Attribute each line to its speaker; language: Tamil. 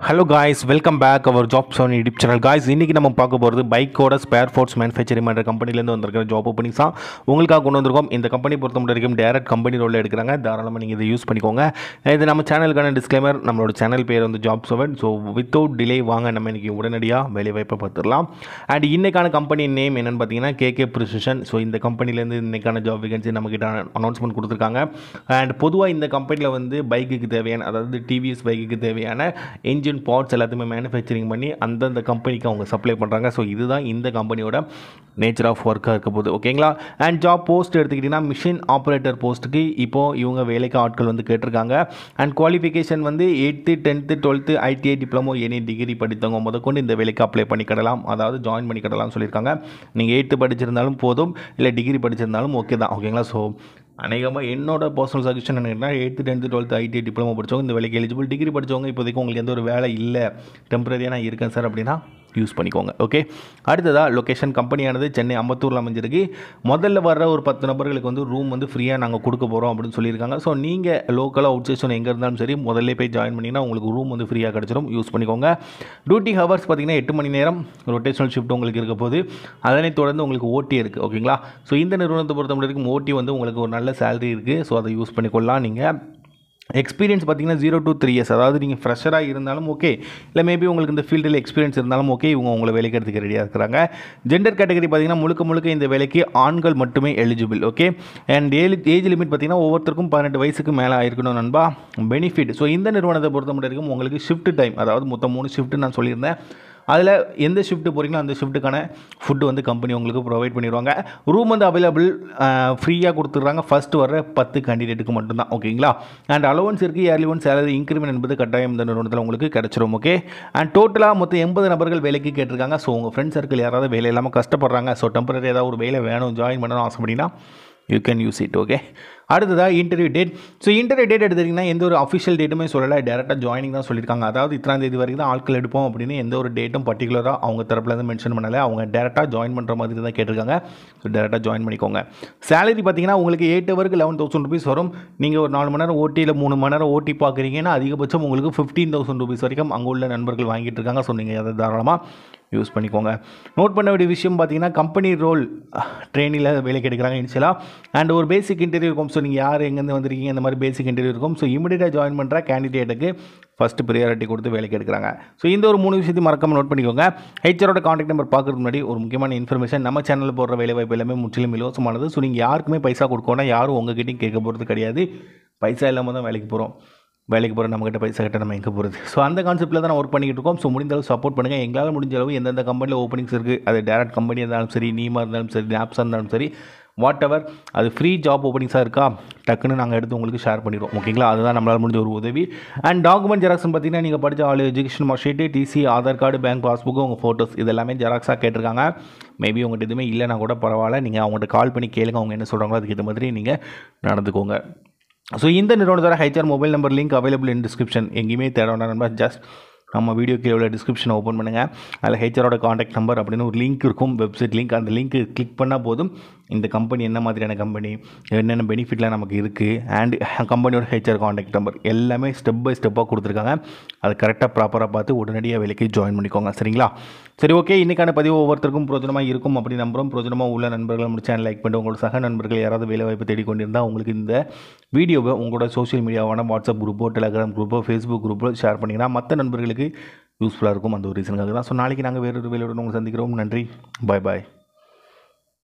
Speaker 1: hello guys welcome back our job zone YouTube channel guys இன்றைக்கி நம்ம பார்க்க போகிறது பைக்கோட ஸ்பேர் ஃபோர்ட்ஸ் மேனுஃபேக்சரிங் பண்ணுற கம்பெனிலேருந்து வந்திருக்கிற ஜாப் ஓப்பனிங்ஸ் தான் உங்களுக்காக கொண்டு வந்திருக்கோம் இந்த கம்பெனி பொறுத்த மட்டும் வரைக்கும் டேரக்ட் கம்பெனி ரோலில் எடுக்கிறாங்க தாராளமாக நீங்கள் இதை யூஸ் பண்ணிக்கோங்க இது நம்ம சேனலுக்கான டிஸ்க்ளைமர் நம்மளோட சேனல் பேர் வந்து job seven so without delay வாங்க நம்ம இன்றைக்கி உடனடியாக வேலை வாய்ப்பை பார்த்துடலாம் அண்ட் இன்றைக்கான கம்பெனி நேம் என்னென்னு பார்த்தீங்கன்னா கேகே ப்ரிசிஷன் ஸோ இந்த கம்பெனிலேருந்து இன்றைக்கான ஜாப் வேகன்சி நம்மக்கிட்ட அனௌன்ஸ்மெண்ட் கொடுத்துருக்காங்க அண்ட் பொதுவாக இந்த கம்பெனியில் வந்து பைக்குக்கு தேவையான அதாவது டிவிஎஸ் பைக்குக்கு தேவையான என்ஜின் பார்ட்ஸ் எல்லாத்தையுமே மேனுஃபேக்சரிங் பண்ணி அந்தந்த கம்பெனிக்கு அவங்க சப்ளை பண்ணுறாங்க ஸோ இதுதான் இந்த கம்பெனியோட நேச்சர் ஆஃப் ஒர்க்காக இருக்க போகுது ஓகேங்களா அண்ட் ஜாப் போஸ்ட் எடுத்துக்கிட்டிங்கன்னா மிஷின் ஆப்ரேட்டர் போஸ்ட்டுக்கு இப்போது இவங்க வேலைக்கு ஆட்கள் வந்து கேட்டிருக்காங்க அண்ட் குவாலிஃபிகேஷன் வந்து eighth tenth twelfth ITI diploma any degree படித்தவங்க முதற்கொண்டு இந்த வேலைக்கு அப்ளை பண்ணிக்கிடலாம் அதாவது ஜாயின் பண்ணிக்கிடலாம்னு சொல்லியிருக்காங்க நீங்கள் எயித்து படிச்சிருந்தாலும் போதும் இல்லை டிகிரி படிச்சிருந்தாலும் ஓகே தான் ஓகேங்களா ஸோ அநேகமாக என்னோட பர்சனல் சஜஷன் என்னன்னா eighth tenth twelfth ITI diploma படித்தவங்க இந்த வேலைக்கு எலிஜிபிள் டிகிரி படித்தவங்க இப்போதைக்கு உங்களுக்கு எந்த ஒரு வேலை இல்லை டெம்பரரியாக நான் இருக்கேன் சார் அப்படின்னா யூஸ் பண்ணிக்கோங்க ஓகே அடுத்ததாக லொக்கேஷன் கம்பெனியானது சென்னை அம்பத்தூரில் அமைஞ்சிருக்கு முதல்ல வர்ற ஒரு பத்து நபர்களுக்கு வந்து ரூம் வந்து ஃப்ரீயாக நாங்கள் கொடுக்க போகிறோம் அப்படின்னு சொல்லியிருக்காங்க ஸோ நீங்கள் லோக்கலாக அவுட் ஸ்டேஷன் எங்கே இருந்தாலும் சரி முதல்ல போய் ஜாயின் பண்ணிங்கன்னா உங்களுக்கு ரூம் வந்து ஃப்ரீயாக கிடச்சிரும் யூஸ் பண்ணிக்கோங்க டியூட்டி ஹவர்ஸ் பார்த்தீங்கன்னா எட்டு மணி நேரம் ரொட்டேஷனல் ஷிஃப்ட் உங்களுக்கு இருக்க போது அதனைத் தொடர்ந்து உங்களுக்கு ஓட்டி இருக்குது ஓகேங்களா ஸோ இந்த நிறுவனத்தை பொறுத்த வரைக்கும் ஓட்டி வந்து உங்களுக்கு ஒரு நல்ல சேலரி இருக்குது ஸோ அதை யூஸ் பண்ணிக்கொள்ளலாம் நீங்கள் எக்ஸ்பீரியன்ஸ் பார்த்தீங்கன்னா ஜீரோ டு த்ரீ இயர்ஸ் அதாவது நீங்கள் ஃப்ரெஷராக இருந்தாலும் ஓகே இல்லை மேபி உங்களுக்கு இந்த ஃபீல்டில் எக்ஸ்பீரியன்ஸ் இருந்தாலும் ஓகே இவங்க உங்களை வேலைக்கு எடுத்துக்க ரெடியாக இருக்கிறாங்க ஜெண்டர் கேட்டகரி பார்த்தீங்கன்னா முழுக்க முழுக்க இந்த வேலைக்கு ஆண்கள் மட்டுமே eligible okay and age age limit பார்த்தீங்கன்னா ஒவ்வொருத்தருக்கும் பதினெட்டு வயசுக்கு மேலே ஆயிருக்கணும் நண்பா பெனிஃபிட் ஸோ இந்த நிறுவனத்தை பொறுத்த மட்டும் வரைக்கும் உங்களுக்கு ஷிஃப்ட் டைம் அதாவது மொத்தம் மூணு ஷிஃப்ட் நான் சொல்லியிருந்தேன் அதில் எந்த ஷிஃப்ட்டு போகிறீங்களோ அந்த ஷிஃப்ட்டுக்கான ஃபுட்டு வந்து கம்பெனி உங்களுக்கு ப்ரொவைட் பண்ணிடுவாங்க ரூம் வந்து அவைலபிள் ஃப்ரீயாக கொடுத்துட்றாங்க ஃபஸ்ட்டு வர பத்து கேண்டிடேட்டுக்கு மட்டும்தான் ஓகேங்களா அண்ட் அலவன்ஸ் இருக்குது இயர்லி ஒன் சேலரி இன்க்ரிமெண்ட் என்பது கட்டாயம் இந்த நிறுவனத்தில் உங்களுக்கு கிடச்சிரும் ஓகே அண்ட் டோட்டலாக மொத்தம் எண்பது நபர்கள் வேலைக்கு கேட்டிருக்காங்க ஸோ உங்கள் ஃப்ரெண்ட் சர்க்கிள் யாராவது வேலை இல்லாமல் கஷ்டப்படுறாங்க ஸோ டெம்பரரி ஏதாவது ஒரு வேலை வேணும் ஜாயின் பண்ணணும் ஆசைப்படினா you can use it okay அடுத்ததாக interview date so interview date எடுத்திங்கன்னா எந்த ஒரு அஃபிஷியல் டேட்டுமே சொல்லலை டேரெக்டாக ஜாயினிங் தான் சொல்லியிருக்காங்க அதாவது இத்தனாம் தேதி வரைக்கும் தான் ஆட்கள் எடுப்போம் அப்படின்னு எந்த ஒரு டேட்டும் பர்டிகுலராக அவங்க தரப்புலேருந்து மென்ஷன் பண்ணலை அவங்க டேரெக்டாக ஜாயின் பண்ணுற மாதிரி தான் கேட்டிருக்காங்க ஸோ டேரெக்டாக ஜாயின் பண்ணிக்கோங்க சேலரி பார்த்தீங்கன்னா உங்களுக்கு எயிட் ஹவருக்கு லெவன் தௌசண்ட் ருபீஸ் வரும் நீங்கள் ஒரு நாலு மணி நேரம் ஓட்டியில் மூணு மணி நேரம் ஓட்டி பார்க்குறீங்கன்னா அதிகபட்சம் உங்களுக்கு ஃபிஃப்டீன் தௌசண்ட் ருபீஸ் வரைக்கும் அங்கே உள்ள நண்பர்கள் வாங்கிட்டு இருக்காங்க ஸோ நீங்கள் அதை தாராளமாக யூஸ் பண்ணிக்கோங்க நோட் பண்ண வேண்டிய விஷயம் பார்த்தீங்கன்னா கம்பெனி ரோல் ட்ரெயினில் வேலைக்கு எடுக்கிறாங்க இனிஷியலாக அண்ட் ஒரு பேசிக் இன்டர்வியூ இருக்கும் ஸோ நீங்கள் யார் எங்கேருந்து வந்திருக்கீங்க இந்த மாதிரி பேசிக் இன்டர்வியூ இருக்கும் ஸோ இமீடியட்டாக ஜாயின் பண்ணுற கேண்டிடேட்டுக்கு ஃபஸ்ட்டு ப்ரியாரிட்டி கொடுத்து வேலைக்கு எடுக்கிறாங்க ஸோ இந்த ஒரு மூணு விஷயத்தையும் மறக்காம நோட் பண்ணிக்கோங்க ஹெச்ஆரோட காண்டாக்ட் நம்பர் பார்க்குறதுக்கு முன்னாடி ஒரு முக்கியமான இன்ஃபர்மேஷன் நம்ம சேனலில் போடுற வேலை வாய்ப்பு எல்லாமே முற்றிலும் இலவசமானது ஸோ நீங்கள் யாருக்குமே பைசா கொடுக்கணும் யாரும் உங்ககிட்டையும் கேட்க போகிறது கிடையாது பைசா இல்லாமல் தான் வேலைக்கு போகிறோம் வேலைக்கு போகிற நம்மகிட்ட பைசா கிட்ட நம்ம எங்கே போகிறது ஸோ அந்த கான்செப்ட்டில் தான் நான் ஒர்க் பண்ணிக்கிட்டு இருக்கோம் ஸோ முடிந்த அளவு சப்போர்ட் பண்ணுங்கள் எங்களால் முடிஞ்ச அளவு எந்தெந்த கம்பெனியில் ஓப்பனிங்ஸ் இருக்குது அது டேரக்ட் கம்பெனியாக இருந்தாலும் சரி நீமாக இருந்தாலும் சரி ஆப்ஸாக இருந்தாலும் சரி வாட் எவர் அது ஃப்ரீ ஜாப் ஓப்பனிங்ஸாக இருக்கா டக்குன்னு நாங்கள் எடுத்து உங்களுக்கு ஷேர் பண்ணிடுவோம் ஓகேங்களா அதுதான் நம்மளால் முடிஞ்ச ஒரு உதவி அண்ட் டாக்குமெண்ட் ஜெராக்ஸ்னு பார்த்தீங்கன்னா நீங்கள் படித்த all education mark sheet TC Aadhaar card bank passbook உங்கள் ஃபோட்டோஸ் இது எல்லாமே ஜெராக்ஸாக கேட்டிருக்காங்க மேபி உங்கள்கிட்ட எதுவுமே இல்லைனா கூட பரவாயில்ல நீங்கள் அவங்கள்ட்ட கால் பண்ணி கேளுங்க அவங்க என்ன சொல்கிறாங்களோ அதுக்கு ஏற்ற மாதிரி நீங்கள் நடந்துக்கோங்க ஸோ இந்த நிறுவனத்தோட HR mobile number link available in description எங்கேயுமே தேட வேண்டாம் நண்பா ஜஸ்ட் நம்ம வீடியோ கீழே உள்ள டிஸ்கிரிப்ஷனை ஓப்பன் பண்ணுங்கள் அதில் ஹெச்ஆரோட காண்டாக்ட் நம்பர் அப்படின்னு ஒரு லிங்க் இருக்கும் வெப்சைட் லிங்க் அந்த லிங்க் கிளிக் பண்ணால் போதும் இந்த கம்பெனி என்ன மாதிரியான கம்பெனி என்னென்ன பெனிஃபிட்லாம் நமக்கு இருக்குது அண்ட் கம்பெனியோட ஹெச்ஆர் காண்டாக்ட் நம்பர் எல்லாமே ஸ்டெப் பை ஸ்டெப்பாக கொடுத்துருக்காங்க அது கரெக்டாக ப்ராப்பராக பார்த்து உடனடியாக வேலைக்கு ஜாயின் பண்ணிக்கோங்க சரிங்களா சரி ஓகே இன்றைக்கான பதிவு ஒவ்வொருத்தருக்கும் பிரோஜனமாக இருக்கும் அப்படி நம்புகிறோம் பிரோஜனமாக உள்ள நண்பர்கள் நம்ம சேனல் லைக் பண்ணிட்டு உங்களோட சக நண்பர்கள் யாராவது வேலை வாய்ப்பு தேடிக்கொண்டிருந்தால் உங்களுக்கு இந்த வீடியோவை உங்களோட சோஷியல் மீடியாவான வாட்ஸ்அப் குரூப்போ டெலிகிராம் குரூப்போ ஃபேஸ்புக் குரூப்போ ஷேர் பண்ணிங்கன்னா மற்ற நண்பர்களுக்கு யூஸ்ஃபுல்லாக இருக்கும் அந்த ஒரு ரீசனுக்காக தான் ஸோ நாளைக்கு நாங்கள் வேறொரு வேலையுடன் உங்களை சந்திக்கிறோம் நன்றி பாய் பாய்